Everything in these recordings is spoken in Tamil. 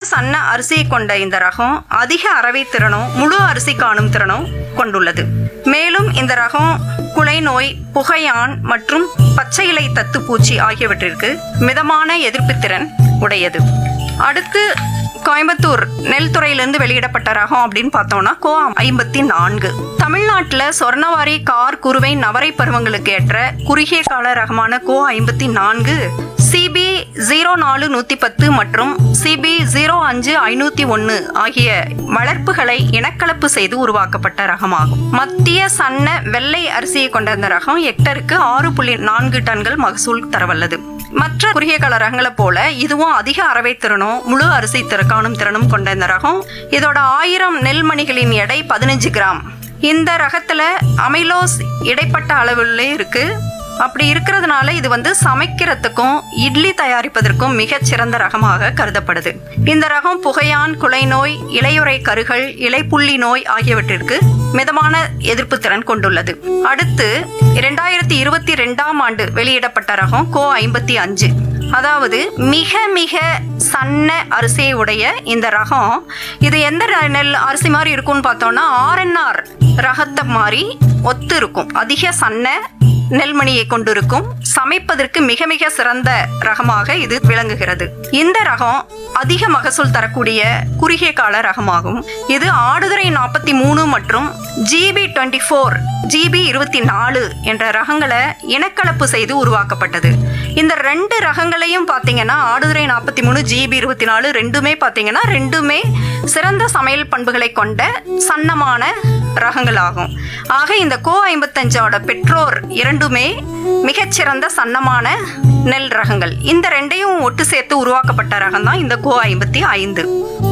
சன்ன அரிசியை கொண்ட இந்த ரகம் அதிக அரவை திறனும் முழு அரிசி காணும் திறனும் கொண்டுள்ளது மேலும் இந்த ரகம் குலை நோய் புகையான் மற்றும் பச்சை இலை தத்துப்பூச்சி ஆகியவற்றிற்கு மிதமான எதிர்ப்பு திறன் உடையது அடுத்து கோயம்புத்தூர் நெல் துறையிலிருந்து வெளியிடப்பட்ட ரகம் அப்படின்னு பார்த்தோம்னா கோ ஐம்பத்தி நான்கு தமிழ்நாட்டில் சொர்ணவாரி கார் குருவை நவரை பருவங்களுக்கு ஏற்ற குறுகிய கால ரகமான கோ ஐம்பத்தி நான்கு சிபி ஜீரோ நாலு நூத்தி பத்து மற்றும் சிபி ஜீரோ அஞ்சு ஐநூத்தி ஒன்னு ஆகிய வளர்ப்புகளை இனக்கலப்பு செய்து உருவாக்கப்பட்ட ரகமாகும் மத்திய சன்ன வெள்ளை அரிசியை கொண்ட இந்த ரகம் ஹெக்டருக்கு ஆறு புள்ளி நான்கு டன்கள் மகசூல் தரவல்லது மற்ற குறுகிய கால ரகங்களை போல இதுவும் அதிக அரவை திறனும் முழு அரிசி திற காணும் திறனும் கொண்ட இந்த ரகம் இதோட ஆயிரம் நெல்மணிகளின் எடை பதினஞ்சு கிராம் இந்த ரகத்துல அமைலோஸ் இடைப்பட்ட அளவுல இருக்கு அப்படி இருக்கிறதுனால இது வந்து சமைக்கிறதுக்கும் இட்லி தயாரிப்பதற்கும் மிகச் சிறந்த ரகமாக கருதப்படுது இந்த ரகம் புகையான் குலை நோய் இலையுறை கருகள் இலைப்புள்ளி நோய் ஆகியவற்றிற்கு மிதமான எதிர்ப்பு திறன் கொண்டுள்ளது அடுத்து இரண்டாயிரத்தி இருபத்தி ரெண்டாம் ஆண்டு வெளியிடப்பட்ட ரகம் கோ ஐம்பத்தி அஞ்சு அதாவது மிக மிக சன்ன அரிசியை உடைய இந்த ரகம் இது எந்த ர- நெல் அரிசி மாதிரி இருக்கும்னு பார்த்தோம்னா ஆர்என்ஆர் ரகத்தை மாதிரி ஒத்து இருக்கும் அதிக சன்ன நெல்மணியை கொண்டிருக்கும் சமைப்பதற்கு மிக மிக சிறந்த ரகமாக இது விளங்குகிறது இந்த ரகம் அதிக மகசூல் தரக்கூடிய குறுகிய கால ரகமாகும் இது ஆடுதுறை நாற்பத்தி மூணு மற்றும் ஜிபி டுவெண்ட்டி ஃபோர் ஜிபி இருபத்தி நாலு என்ற ரகங்களை இனக்கலப்பு செய்து உருவாக்கப்பட்டது இந்த ரெண்டு ரகங்களையும் பார்த்தீங்கன்னா ஆடுதுறை நாற்பத்தி மூணு ஜிபி இருபத்தி நாலு ரெண்டுமே பார்த்தீங்கன்னா ரெண்டுமே சிறந்த சமையல் பண்புகளை கொண்ட சன்னமான ரகங்களாகும் ஆக இந்த கோ ஐம்பத்தஞ்சோட பெற்றோர் இரண்டுமே மிகச்சிறந்த சன்னமான நெல் ரகங்கள் இந்த ரெண்டையும் ஒட்டு சேர்த்து உருவாக்கப்பட்ட ரகம் தான் இந்த கோ ஐம்பத்தி ஐந்து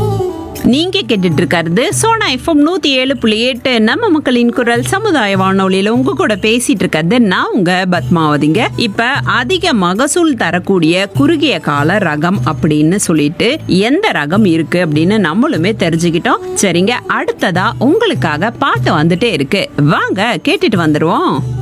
நீங்க கேட்டுட்டு இருக்கிறது சோனா எஃப்எம் நூத்தி ஏழு புள்ளி எட்டு நம்ம மக்களின் குரல் சமுதாய வானொலியில உங்க கூட பேசிட்டு இருக்கிறது நான் உங்க பத்மாவதிங்க இப்ப அதிக மகசூல் தரக்கூடிய குறுகிய கால ரகம் அப்படின்னு சொல்லிட்டு எந்த ரகம் இருக்கு அப்படின்னு நம்மளுமே தெரிஞ்சுக்கிட்டோம் சரிங்க அடுத்ததா உங்களுக்காக பாட்டு வந்துட்டே இருக்கு வாங்க கேட்டுட்டு வந்துருவோம்